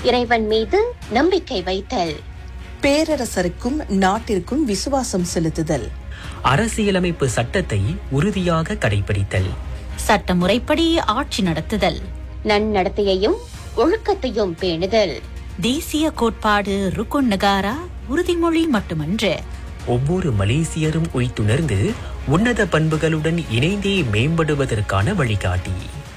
இறைவன் மீது நம்பிக்கை வைத்தல் பேரரசருக்கும் நாட்டிற்கும் விசுவாசம் செலுத்துதல் அரசியலமைப்பு சட்டத்தை உறுதியாக கடைபிடித்தல் சட்டமுறைப்படி ஆட்சி நடத்துதல் நன்னடத்தையையும் ஒழுக்கத்தையும் பேணுதல் தேசிய கோட்பாடு ருக்குன் நகாரா உறுதிமொழி மட்டுமன்று ஒவ்வொரு மலேசியரும் உய்த்துணர்ந்து உன்னத பண்புகளுடன் இணைந்தே மேம்படுவதற்கான வழிகாட்டி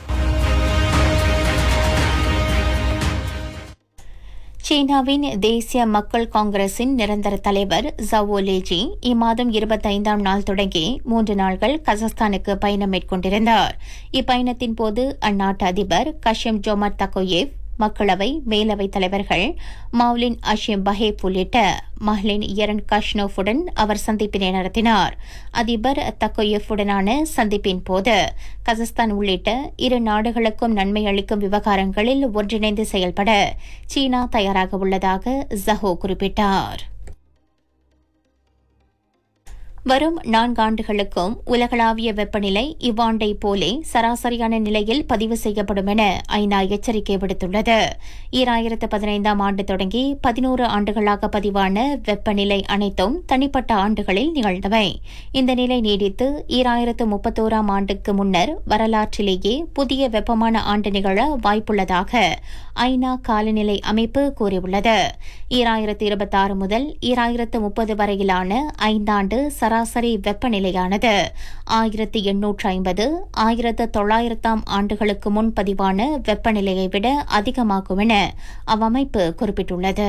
சீனாவின் தேசிய மக்கள் காங்கிரசின் நிரந்தர தலைவர் ஜவோ லேஜி இம்மாதம் இருபத்தைந்தாம் நாள் தொடங்கி மூன்று நாள்கள் கசஸ்தானுக்கு பயணம் மேற்கொண்டிருந்தார் இப்பயணத்தின் போது அந்நாட்டு அதிபர் கஷிம் ஜோமர் தக்கோயேவ் மக்களவை மேலவை தலைவர்கள் மௌலின் அஷிம் பஹேப் உள்ளிட்ட மஹ்லின் இரன் கஷ்னோஃபுடன் அவர் சந்திப்பினை நடத்தினார் அதிபர் தக்கோயேஃபுடனான சந்திப்பின் போது கசஸ்தான் உள்ளிட்ட இரு நாடுகளுக்கும் நன்மை அளிக்கும் விவகாரங்களில் ஒன்றிணைந்து செயல்பட சீனா தயாராக உள்ளதாக ஜஹோ குறிப்பிட்டார் வரும் நான்காண்டுகளுக்கும் உலகளாவிய வெப்பநிலை இவ்வாண்டை போலே சராசரியான நிலையில் பதிவு செய்யப்படும் என ஐநா எச்சரிக்கை விடுத்துள்ளது ஈராயிரத்து பதினைந்தாம் ஆண்டு தொடங்கி பதினோரு ஆண்டுகளாக பதிவான வெப்பநிலை அனைத்தும் தனிப்பட்ட ஆண்டுகளில் நிகழ்ந்தவை இந்த நிலை நீடித்து ஈராயிரத்து முப்பத்தோராம் ஆண்டுக்கு முன்னர் வரலாற்றிலேயே புதிய வெப்பமான ஆண்டு நிகழ வாய்ப்புள்ளதாக ஐநா காலநிலை அமைப்பு கூறியுள்ளது ஈராயிரத்து இருபத்தாறு முதல் ஈராயிரத்து முப்பது வரையிலான ஐந்தாண்டு சராசரி வெப்பநிலையானது ஆயிரத்து எண்ணூற்று ஐம்பது ஆயிரத்து தொள்ளாயிரத்தாம் ஆண்டுகளுக்கு முன் பதிவான வெப்பநிலையை விட அதிகமாகும் என அவ்வமைப்பு குறிப்பிட்டுள்ளது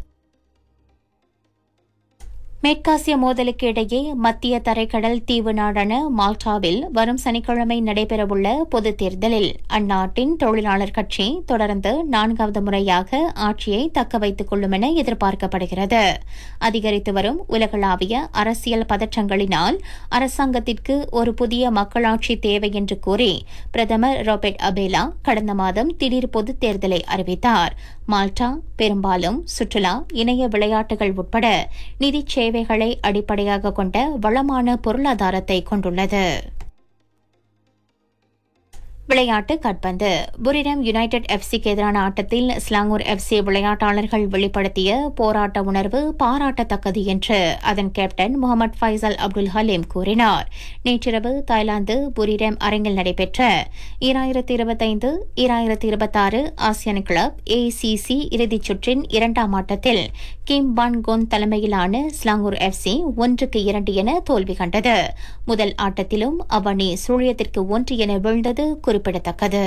மேற்காசிய மோதலுக்கு இடையே மத்திய தரைக்கடல் தீவு நாடான மால்டாவில் வரும் சனிக்கிழமை நடைபெறவுள்ள பொதுத் தேர்தலில் அந்நாட்டின் தொழிலாளர் கட்சி தொடர்ந்து நான்காவது முறையாக ஆட்சியை தக்க வைத்துக் கொள்ளும் என எதிர்பார்க்கப்படுகிறது அதிகரித்து வரும் உலகளாவிய அரசியல் பதற்றங்களினால் அரசாங்கத்திற்கு ஒரு புதிய மக்களாட்சி தேவை என்று கூறி பிரதமர் ராபர்ட் அபேலா கடந்த மாதம் திடீர் பொதுத் தேர்தலை அறிவித்தார் மால்டா பெரும்பாலும் சுற்றுலா இணைய விளையாட்டுகள் உட்பட நிதி சேவைகளை அடிப்படையாக கொண்ட வளமான பொருளாதாரத்தை கொண்டுள்ளது விளையாட்டு காட்பந்து புரிடம் யுனைடெட் எஃப்சிக்கு எதிரான ஆட்டத்தில் ஸ்லாங்கூர் எஃப்சி விளையாட்டாளர்கள் வெளிப்படுத்திய போராட்ட உணர்வு பாராட்டத்தக்கது என்று அதன் captain Mohammed Faisal Abdul Halim கூறினார் நேற்றிரவு தாய்லாந்து புரிடம் அரங்கில் நடைபெற்ற ஈராயிரத்தி இருபத்தைந்து ஈராயிரத்தி இருபத்தாறு ஆசியன் கிளப் ஏசிசி இறுதிச் சுற்றின் இரண்டாம் ஆட்டத்தில் கிம் பான் கோன் தலைமையிலான ஸ்லாங்கூர் எஃப்சி ஒன்றுக்கு இரண்டு என தோல்வி கண்டது முதல் ஆட்டத்திலும் அவ்வணி சூழியத்திற்கு ஒன்று என வீழ்ந்தது குறிப்பிடத்தக்கது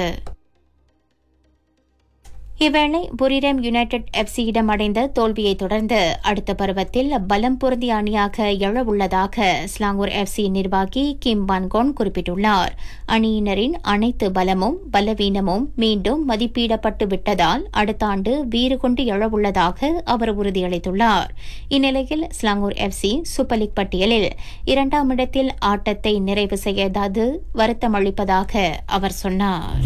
இவ்வேளை புரிரம் யுனைடெட் எஃப்சியிடம் அடைந்த தோல்வியை தொடர்ந்து அடுத்த பருவத்தில் பலம் பொருந்திய அணியாக எழவுள்ளதாக ஸ்லாங்கூர் எஃப்சி நிர்வாகி கிம் பான்கோன் குறிப்பிட்டுள்ளார் அணியினரின் அனைத்து பலமும் பலவீனமும் மீண்டும் மதிப்பீடப்பட்டு விட்டதால் அடுத்த ஆண்டு வீறு கொண்டு எழவுள்ளதாக அவர் உறுதியளித்துள்ளார் இந்நிலையில் ஸ்லாங்கூர் எஃப்சி சூப்பர் லீக் பட்டியலில் இரண்டாம் இடத்தில் ஆட்டத்தை நிறைவு செய்யாதது வருத்தமளிப்பதாக அவர் சொன்னார்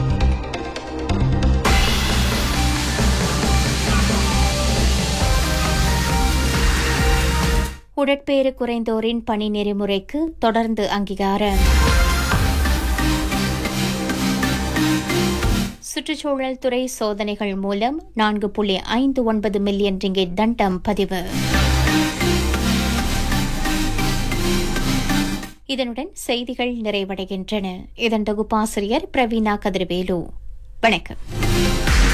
உடற்பேறு குறைந்தோரின் பணி நெறிமுறைக்கு தொடர்ந்து அங்கீகாரம் சுற்றுச்சூழல் துறை சோதனைகள் மூலம் நான்கு புள்ளி ஐந்து ஒன்பது மில்லியன் ரிங்கிட் தண்டம் பதிவு இதனுடன் செய்திகள் நிறைவடைகின்றன இதன் தொகுப்பாசிரியர் பிரவீனா கதிர்வேலு வணக்கம்